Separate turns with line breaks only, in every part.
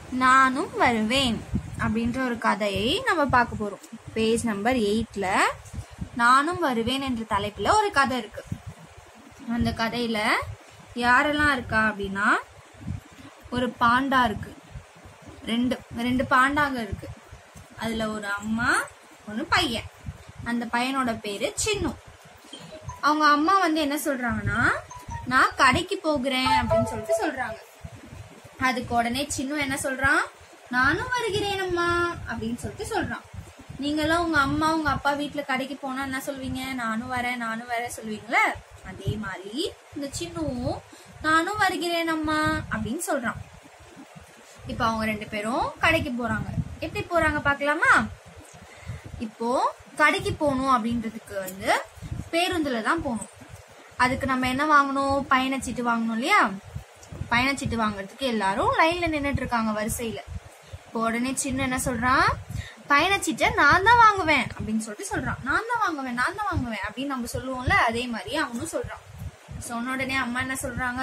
நானும் வருவேன் அப்படின்ற ஒரு கதையை நம்ம பார்க்க போறோம் பேஜ் நம்பர் எயிட்ல நானும் வருவேன் என்ற தலைப்புல ஒரு கதை இருக்கு அந்த கதையில யாரெல்லாம் இருக்கா அப்படின்னா ஒரு பாண்டா இருக்கு ரெண்டு ரெண்டு பாண்டாங்க இருக்கு அதுல ஒரு அம்மா ஒரு பையன் அந்த பையனோட பேரு சின்னு அவங்க அம்மா வந்து என்ன சொல்றாங்கன்னா நான் கடைக்கு போகிறேன் அப்படின்னு சொல்லிட்டு சொல்றாங்க அதுக்கு உடனே சின்னு என்ன சொல்றான் நானும் வருகிறேன் அம்மா அப்படின்னு சொல்லிட்டு சொல்றான் நீங்களும் உங்க அம்மா உங்க அப்பா வீட்டுல கடைக்கு போனா என்ன சொல்வீங்க நானும் வரேன் நானும் வரேன் சொல்லுவீங்களே அதே மாதிரி இந்த சின்னுவும் நானும் வருகிறேன் அம்மா அப்படின்னு சொல்றான் இப்போ அவங்க ரெண்டு பேரும் கடைக்கு போறாங்க எப்படி போறாங்க பார்க்கலாமா இப்போ கடைக்கு போகணும் அப்படின்றதுக்கு வந்து பேருந்துல தான் போகணும் அதுக்கு நம்ம என்ன வாங்கணும் பயணச்சீட்டு வாங்கணும் இல்லையா பயணச்சீட்டு வாங்குறதுக்கு எல்லாரும் லைன்ல நின்னுட்டு இருக்காங்க வரிசையில இப்போ உடனே சின்ன என்ன சொல்றான் பயணச்சீட்டை நான் தான் வாங்குவேன் அப்படின்னு சொல்லிட்டு சொல்றான் நான் தான் வாங்குவேன் நான் தான் வாங்குவேன் அப்படின்னு நம்ம சொல்லுவோம்ல அதே மாதிரி அவனும் சொல்றான் சொன்ன உடனே அம்மா என்ன சொல்றாங்க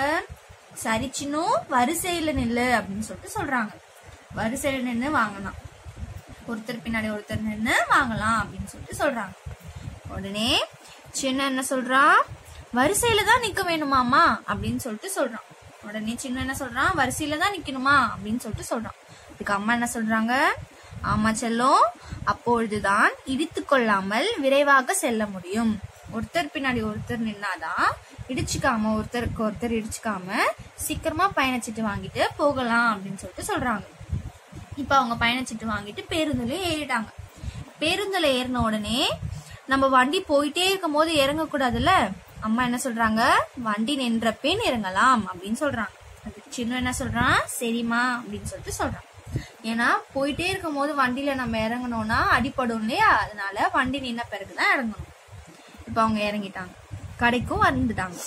சரி சின்னும் வரிசையில நில்லு அப்படின்னு சொல்லிட்டு சொல்றாங்க வரிசையில நின்று வாங்கலாம் ஒருத்தர் பின்னாடி ஒருத்தர் நின்று வாங்கலாம் அப்படின்னு சொல்லிட்டு சொல்றாங்க உடனே சின்ன என்ன சொல்றான் வரிசையில தான் நிக்க வேணுமாமா அப்படின்னு சொல்லிட்டு சொல்றான் உடனே சின்ன என்ன சொல்றான் வரிசையில தான் நிக்கணுமா அப்படின்னு சொல்லிட்டு சொல்றான் இதுக்கு அம்மா என்ன சொல்றாங்க ஆமா செல்லம் அப்பொழுதுதான் இடித்து கொள்ளாமல் விரைவாக செல்ல முடியும் ஒருத்தர் பின்னாடி ஒருத்தர் நின்னாதான் இடிச்சுக்காம ஒருத்தருக்கு ஒருத்தர் இடிச்சுக்காம சீக்கிரமா பயணச்சீட்டு வாங்கிட்டு போகலாம் அப்படின்னு சொல்லிட்டு சொல்றாங்க இப்ப அவங்க பயணச்சீட்டு வாங்கிட்டு பேருந்துல ஏறிட்டாங்க பேருந்துல ஏறின உடனே நம்ம வண்டி போயிட்டே இருக்கும் போது இறங்க கூடாதுல்ல அம்மா என்ன சொல்றாங்க வண்டி நின்ற பின் இறங்கலாம் அப்படின்னு சொல்றாங்க அதுக்கு சின்ன என்ன சொல்றான் சரிம்மா அப்படின்னு சொல்லிட்டு சொல்றான் ஏன்னா போயிட்டே இருக்கும் போது வண்டியில நம்ம இறங்கணும்னா அடிபடும் இல்லையா அதனால வண்டி நின்ன பிறகுதான் இறங்கணும் இப்ப அவங்க இறங்கிட்டாங்க கடைக்கும் வந்துட்டாங்க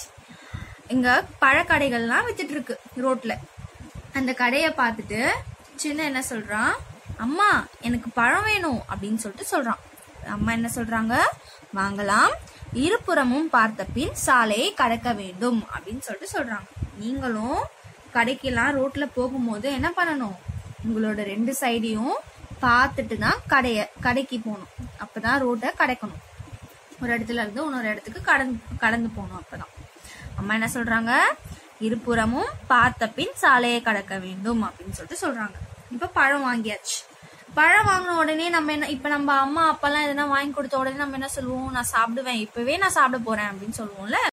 இங்க பழக்கடைகள்லாம் வித்துட்டு இருக்கு ரோட்ல அந்த கடையை பார்த்துட்டு சின்ன என்ன சொல்றான் அம்மா எனக்கு பழம் வேணும் அப்படின்னு சொல்லிட்டு சொல்றான் அம்மா என்ன சொல்றாங்க வாங்கலாம் இருபுறமும் பார்த்த பின் சாலையை கடக்க வேண்டும் அப்படின்னு சொல்லிட்டு சொல்றாங்க நீங்களும் கடைக்கெல்லாம் ரோட்ல போகும்போது என்ன பண்ணணும் உங்களோட ரெண்டு சைடையும் பார்த்துட்டு தான் கடைய கடைக்கு போகணும் அப்பதான் ரோட்டை கடக்கணும் ஒரு இடத்துல இருந்து இன்னொரு இடத்துக்கு கடந்து கடந்து போகணும் அப்பதான் அம்மா என்ன சொல்றாங்க இருபுறமும் பார்த்த பின் சாலையை கடக்க வேண்டும் அப்படின்னு சொல்லிட்டு சொல்றாங்க இப்ப பழம் வாங்கியாச்சு பழம் வாங்கின உடனே நம்ம என்ன இப்ப நம்ம அம்மா அப்பெல்லாம் எதனா வாங்கி கொடுத்த உடனே நம்ம என்ன சொல்லுவோம் நான் சாப்பிடுவேன் இப்பவே நான் சாப்பிட போறேன் அப்படின்னு சொல்லுவோம்ல